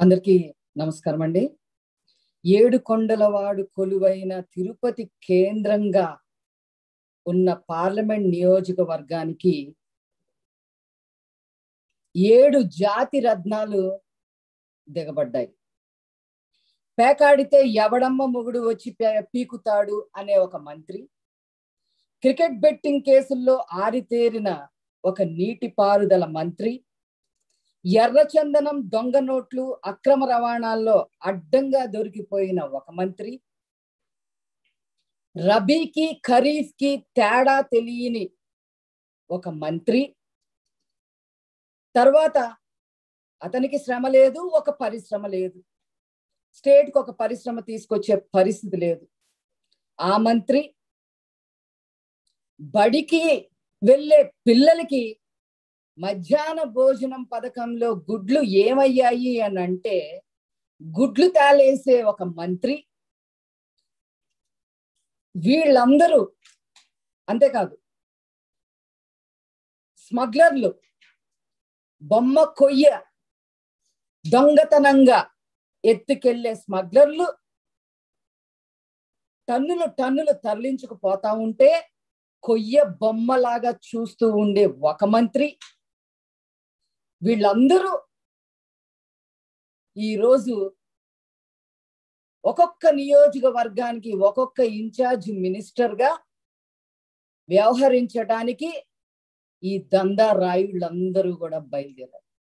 అందరికీ నమస్కారం అండి ఏడు కొండలవాడు కొలువైన తిరుపతి కేంద్రంగా ఉన్న పార్లమెంట్ నియోజకవర్గానికి ఏడు జాతి రత్నాలు దిగబడ్డాయి పేకాడితే ఎవడమ్మ మొగుడు వచ్చి పే- పీకుతాడు అనే ఒక మంత్రి క్రికెట్ బెట్టింగ్ కేసుల్లో ఆరితేరిన ఒక నీటిపారుదల మంత్రి ఎర్రచందనం దొంగ నోట్లు అక్రమ రవాణాల్లో అడ్డంగా దొరికిపోయిన ఒక మంత్రి రబీకి ఖరీఫ్ కి తేడా తెలియని ఒక మంత్రి తర్వాత అతనికి శ్రమ లేదు ఒక పరిశ్రమ లేదు స్టేట్ కి ఒక పరిశ్రమ తీసుకొచ్చే పరిస్థితి లేదు ఆ మంత్రి బడికి వెళ్ళే పిల్లలకి మధ్యాహ్న భోజనం పథకంలో గుడ్లు ఏమయ్యాయి అని అంటే గుడ్లు తాలేసే ఒక మంత్రి వీళ్ళందరూ అంతేకాదు స్మగ్లర్లు బొమ్మ కొయ్య దొంగతనంగా ఎత్తుకెళ్లే స్మగ్లర్లు టన్నులు టన్నులు తరలించుకుపోతా ఉంటే కొయ్య బొమ్మలాగా చూస్తూ ఉండే ఒక మంత్రి వీళ్ళందరూ ఈరోజు ఒక్కొక్క నియోజకవర్గానికి ఒక్కొక్క ఇన్ఛార్జ్ మినిస్టర్ గా వ్యవహరించడానికి ఈ దందా రాయుళ్ళందరూ కూడా బయలుదేరారు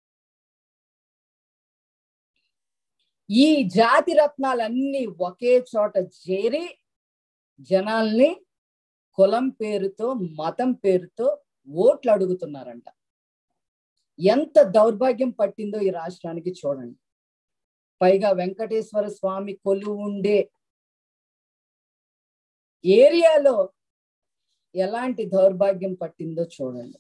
ఈ జాతి రత్నాలన్నీ ఒకే చోట చేరి జనాల్ని కులం పేరుతో మతం పేరుతో ఓట్లు అడుగుతున్నారంట ఎంత దౌర్భాగ్యం పట్టిందో ఈ రాష్ట్రానికి చూడండి పైగా వెంకటేశ్వర స్వామి కొలువు ఉండే ఏరియాలో ఎలాంటి దౌర్భాగ్యం పట్టిందో చూడండి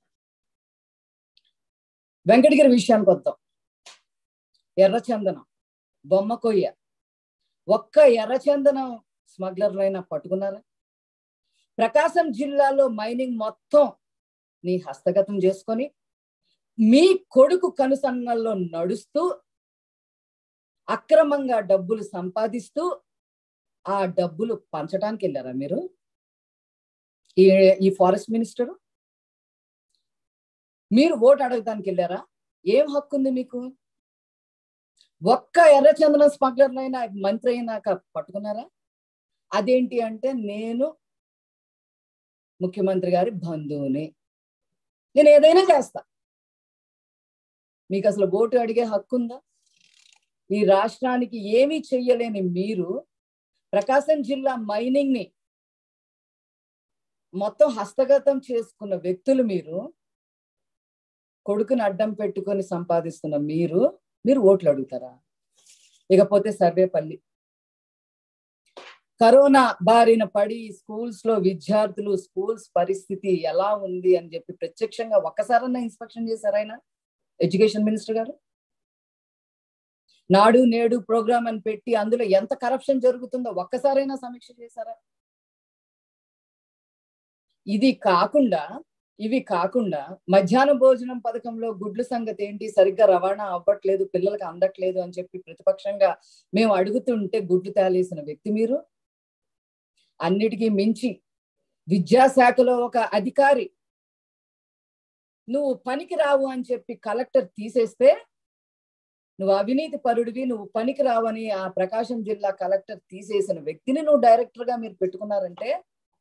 వెంకటగిరి విషయానికి వద్దాం ఎర్రచందనం బొమ్మ కొయ్య ఒక్క ఎర్రచందనం స్మగ్లర్లైనా పట్టుకున్నారా ప్రకాశం జిల్లాలో మైనింగ్ మొత్తం నీ హస్తగతం చేసుకొని మీ కొడుకు కనుసన్నల్లో నడుస్తూ అక్రమంగా డబ్బులు సంపాదిస్తూ ఆ డబ్బులు పంచడానికి వెళ్ళారా మీరు ఈ ఈ ఫారెస్ట్ మినిస్టరు మీరు ఓటు అడగడానికి వెళ్ళారా ఏం హక్కు ఉంది మీకు ఒక్క ఎర్రచందనం స్మగ్లర్లైనా మంత్రి అయినాక పట్టుకున్నారా అదేంటి అంటే నేను ముఖ్యమంత్రి గారి బంధువుని నేను ఏదైనా చేస్తా మీకు అసలు ఓటు అడిగే హక్కు ఉందా ఈ రాష్ట్రానికి ఏమీ చెయ్యలేని మీరు ప్రకాశం జిల్లా మైనింగ్ ని మొత్తం హస్తగతం చేసుకున్న వ్యక్తులు మీరు కొడుకుని అడ్డం పెట్టుకొని సంపాదిస్తున్న మీరు మీరు ఓట్లు అడుగుతారా ఇకపోతే సర్వేపల్లి కరోనా బారిన పడి స్కూల్స్ లో విద్యార్థులు స్కూల్స్ పరిస్థితి ఎలా ఉంది అని చెప్పి ప్రత్యక్షంగా ఒక్కసారన్నా ఇన్స్పెక్షన్ చేశారు ఆయన ఎడ్యుకేషన్ మినిస్టర్ గారు నాడు నేడు ప్రోగ్రామ్ అని పెట్టి అందులో ఎంత కరప్షన్ జరుగుతుందో ఒక్కసారైనా సమీక్ష చేశారా ఇది కాకుండా ఇవి కాకుండా మధ్యాహ్న భోజనం పథకంలో గుడ్ల సంగతి ఏంటి సరిగ్గా రవాణా అవ్వట్లేదు పిల్లలకు అందట్లేదు అని చెప్పి ప్రతిపక్షంగా మేము అడుగుతుంటే గుడ్లు తేలేసిన వ్యక్తి మీరు అన్నిటికీ మించి విద్యాశాఖలో ఒక అధికారి నువ్వు పనికి రావు అని చెప్పి కలెక్టర్ తీసేస్తే నువ్వు అవినీతి పరుడివి నువ్వు పనికి రావని ఆ ప్రకాశం జిల్లా కలెక్టర్ తీసేసిన వ్యక్తిని నువ్వు డైరెక్టర్ గా మీరు పెట్టుకున్నారంటే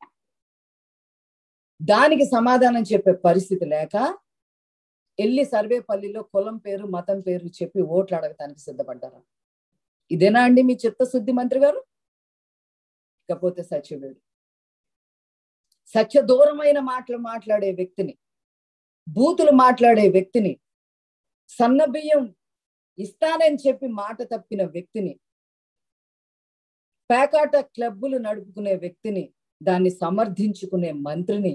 దానికి సమాధానం చెప్పే పరిస్థితి లేక ఎల్లి సర్వేపల్లిలో కులం పేరు మతం పేరు చెప్పి ఓట్లు అడగటానికి సిద్ధపడ్డారా ఇదేనా అండి మీ చిత్తశుద్ధి మంత్రి గారు ఇకపోతే సత్యవేడు సత్య దూరమైన మాటలు మాట్లాడే వ్యక్తిని బూతులు మాట్లాడే వ్యక్తిని సన్న బియ్యం ఇస్తానని చెప్పి మాట తప్పిన వ్యక్తిని పేకాట క్లబ్బులు నడుపుకునే వ్యక్తిని దాన్ని సమర్థించుకునే మంత్రిని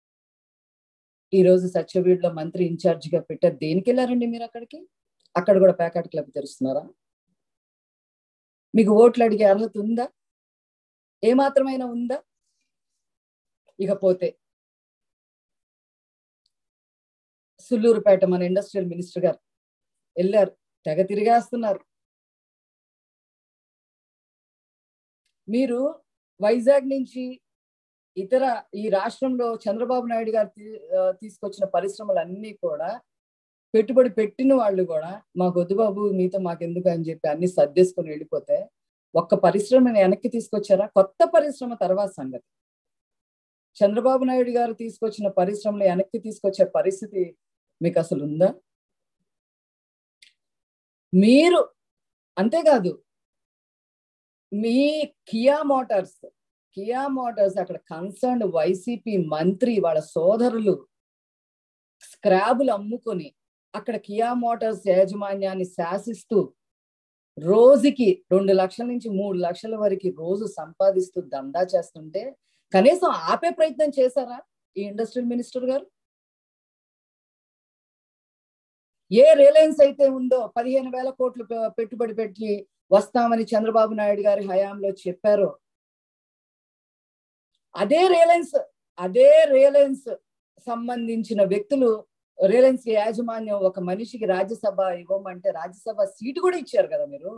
ఈరోజు సత్యవీడులో మంత్రి ఇన్ఛార్జిగా పెట్టారు దేనికి వెళ్ళారండి మీరు అక్కడికి అక్కడ కూడా పేకాట క్లబ్ తెరుస్తున్నారా మీకు ఓట్లు అడిగే అర్హత ఉందా ఏమాత్రమైనా ఉందా ఇకపోతే సుల్లూరుపేట మన ఇండస్ట్రియల్ మినిస్టర్ గారు వెళ్ళారు తెగ తిరిగేస్తున్నారు మీరు వైజాగ్ నుంచి ఇతర ఈ రాష్ట్రంలో చంద్రబాబు నాయుడు గారు తీ- ఆ, తీసుకొచ్చిన పరిశ్రమలన్నీ కూడా పెట్టుబడి పెట్టిన వాళ్ళు కూడా మాకు వద్దు బాబు మీతో మాకెందుకు అని చెప్పి అన్ని సర్దేసుకొని వెళ్ళిపోతే ఒక్క పరిశ్రమని వెనక్కి తీసుకొచ్చారా కొత్త పరిశ్రమ తర్వాత సంగతి చంద్రబాబు నాయుడు గారు తీసుకొచ్చిన పరిశ్రమలు వెనక్కి తీసుకొచ్చే పరిస్థితి మీకు అసలు ఉందా మీరు అంతేకాదు మీ కియా మోటార్స్ కియా మోటార్స్ అక్కడ కన్సర్న్ వైసీపీ మంత్రి వాళ్ళ సోదరులు స్క్రాబులు అమ్ముకొని అక్కడ కియా మోటార్స్ యాజమాన్యాన్ని శాసిస్తూ రోజుకి రెండు లక్షల నుంచి మూడు లక్షల వరకు రోజు సంపాదిస్తూ దందా చేస్తుంటే కనీసం ఆపే ప్రయత్నం చేశారా ఈ ఇండస్ట్రియల్ మినిస్టర్ గారు ఏ రిలయన్స్ అయితే ఉందో పదిహేను వేల కోట్లు పె- పెట్టుబడి పెట్టి వస్తామని చంద్రబాబు నాయుడు గారి హయాంలో చెప్పారో అదే రిలయన్స్ అదే రిలయన్స్ సంబంధించిన వ్యక్తులు రిలయన్స్ యాజమాన్యం ఒక మనిషికి రాజ్యసభ ఇవ్వమంటే రాజ్యసభ సీటు కూడా ఇచ్చారు కదా మీరు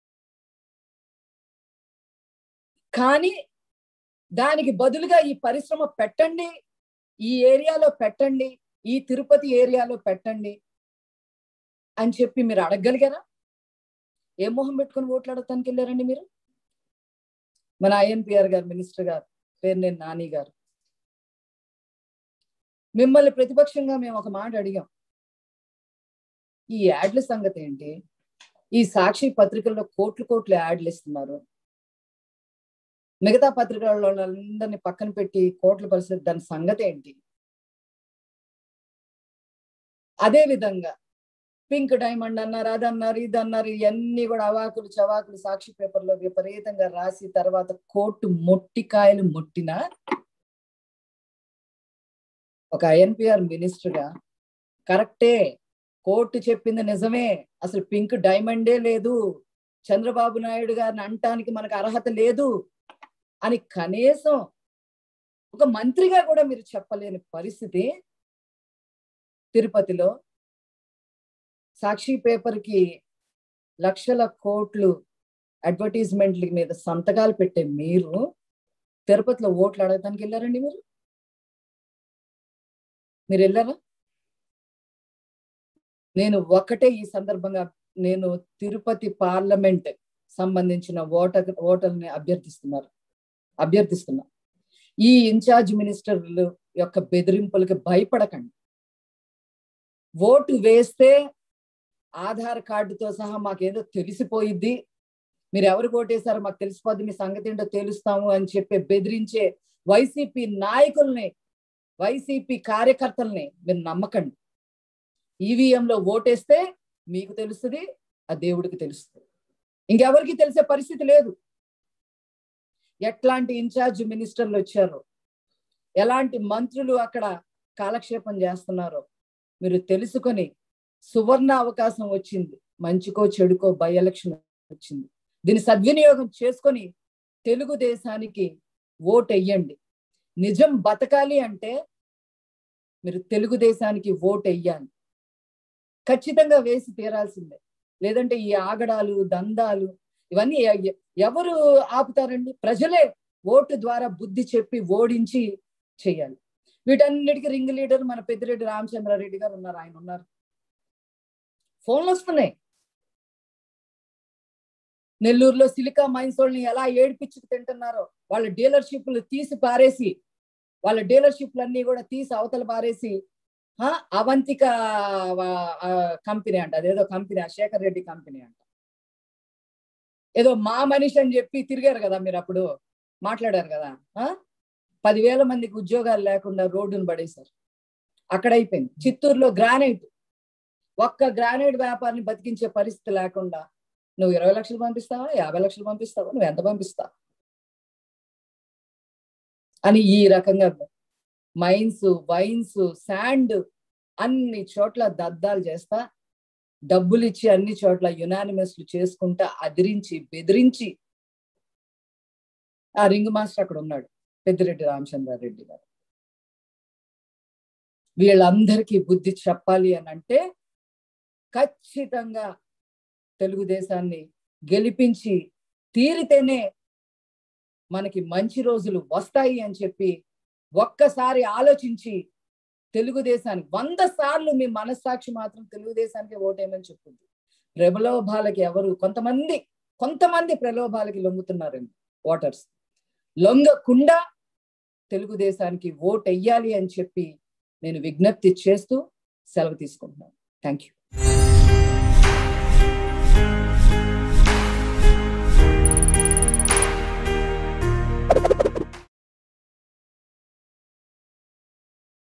కానీ దానికి బదులుగా ఈ పరిశ్రమ పెట్టండి ఈ ఏరియాలో పెట్టండి ఈ తిరుపతి ఏరియాలో పెట్టండి అని చెప్పి మీరు అడగగలిగారా ఏ మొహం పెట్టుకుని ఓట్లు అడగటానికి వెళ్ళారండి మీరు మన ఐఎన్పిఆర్ గారు మినిస్టర్ గారు పేరు నేను నాని గారు మిమ్మల్ని ప్రతిపక్షంగా మేము ఒక మాట అడిగాం ఈ యాడ్ల సంగతి ఏంటి ఈ సాక్షి పత్రికల్లో కోట్లు కోట్లు యాడ్లు ఇస్తున్నారు మిగతా పత్రికలలో అందరినీ పక్కన పెట్టి కోట్ల పరిస్థితి దాని సంగతి ఏంటి అదే విధంగా పింక్ డైమండ్ అన్నారు అది అన్నారు ఇది అన్నారు ఇవన్నీ కూడా అవాకులు చవాకులు సాక్షి పేపర్లో విపరీతంగా రాసి తర్వాత కోర్టు మొట్టికాయలు ముట్టిన ఒక ఐఎన్పిఆర్ మినిస్టర్ గా కరెక్టే కోర్టు చెప్పింది నిజమే అసలు పింక్ డైమండే లేదు చంద్రబాబు నాయుడు గారిని అంటానికి మనకు అర్హత లేదు అని కనీసం ఒక మంత్రిగా కూడా మీరు చెప్పలేని పరిస్థితి తిరుపతిలో సాక్షి పేపర్కి లక్షల కోట్లు అడ్వర్టైజ్మెంట్ల మీద సంతకాలు పెట్టే మీరు తిరుపతిలో ఓట్లు అడగటానికి వెళ్ళారండి మీరు మీరు వెళ్ళారా నేను ఒకటే ఈ సందర్భంగా నేను తిరుపతి పార్లమెంట్ సంబంధించిన ఓటర్ ఓటర్ని అభ్యర్థిస్తున్నారు అభ్యర్థిస్తున్నా ఈ ఇన్ఛార్జ్ మినిస్టర్లు యొక్క బెదిరింపులకి భయపడకండి ఓటు వేస్తే ఆధార్ కార్డుతో సహా మాకేదో తెలిసిపోయిద్ది మీరు ఎవరు ఓటేశారో మాకు తెలిసిపోద్ది మీ సంగతి ఏంటో తెలుస్తాము అని చెప్పి బెదిరించే వైసీపీ నాయకుల్ని వైసీపీ కార్యకర్తల్ని మీరు నమ్మకండి ఈవీఎంలో ఓటేస్తే మీకు తెలుస్తుంది ఆ దేవుడికి తెలుస్తుంది ఇంకెవరికి తెలిసే పరిస్థితి లేదు ఎట్లాంటి ఇన్ఛార్జ్ మినిస్టర్లు వచ్చారో ఎలాంటి మంత్రులు అక్కడ కాలక్షేపం చేస్తున్నారో మీరు తెలుసుకొని సువర్ణ అవకాశం వచ్చింది మంచికో చెడుకో బై ఎలక్షన్ వచ్చింది దీన్ని సద్వినియోగం చేసుకొని తెలుగుదేశానికి ఓటు వెయ్యండి నిజం బతకాలి అంటే మీరు తెలుగుదేశానికి ఓటు వెయ్యాలి ఖచ్చితంగా వేసి తీరాల్సిందే లేదంటే ఈ ఆగడాలు దందాలు ఇవన్నీ ఎ- ఎవరు ఆపుతారండి ప్రజలే ఓటు ద్వారా బుద్ధి చెప్పి ఓడించి చేయాలి వీటన్నిటికీ రింగ్ లీడర్ మన పెద్దిరెడ్డి రామచంద్రారెడ్డి గారు ఉన్నారు ఆయన ఉన్నారు ఫోన్లు వస్తున్నాయి నెల్లూరులో సిలికా మైన్స్ వాళ్ళని ఎలా ఏడిపించుకు తింటున్నారో వాళ్ళ డీలర్షిప్లు తీసి పారేసి వాళ్ళ డీలర్షిప్లు అన్ని కూడా తీసి అవతల పారేసి ఆ, అవంతిక కంపెనీ అంట అదేదో కంపెనీ ఆ శేఖర్ రెడ్డి కంపెనీ అంట ఏదో మా మనిషి అని చెప్పి తిరిగారు కదా మీరు అప్పుడు మాట్లాడారు కదా ఆ పదివేల మందికి ఉద్యోగాలు లేకుండా రోడ్డును పడేశారు అక్కడ అయిపోయింది చిత్తూరులో గ్రానైట్ ఒక్క గ్రానైట్ వ్యాపారాన్ని బతికించే పరిస్థితి లేకుండా నువ్వు ఇరవై లక్షలు పంపిస్తావా యాభై లక్షలు పంపిస్తావా నువ్వు ఎంత పంపిస్తావు అని ఈ రకంగా మైన్స్ వైన్స్ శాండ్ అన్ని చోట్ల దద్దాలు చేస్తా డబ్బులు ఇచ్చి అన్ని చోట్ల యునానిమస్లు చేసుకుంటా అదిరించి బెదిరించి ఆ రింగ్ మాస్టర్ అక్కడ ఉన్నాడు పెద్దిరెడ్డి రామచంద్రారెడ్డి గారు వీళ్ళందరికీ బుద్ధి చెప్పాలి అని అంటే ఖచ్చితంగా తెలుగుదేశాన్ని గెలిపించి తీరితేనే మనకి మంచి రోజులు వస్తాయి అని చెప్పి ఒక్కసారి ఆలోచించి తెలుగుదేశానికి వంద సార్లు మీ మనస్సాక్షి మాత్రం తెలుగుదేశానికి ఓటేయమని చెప్తుంది ప్రలోభాలకి ఎవరు కొంతమంది కొంతమంది ప్రలోభాలకి లొంగుతున్నారండి ఓటర్స్ లొంగకుండా తెలుగుదేశానికి ఓట్ వెయ్యాలి అని చెప్పి నేను విజ్ఞప్తి చేస్తూ సెలవు తీసుకుంటున్నాను థ్యాంక్ యూ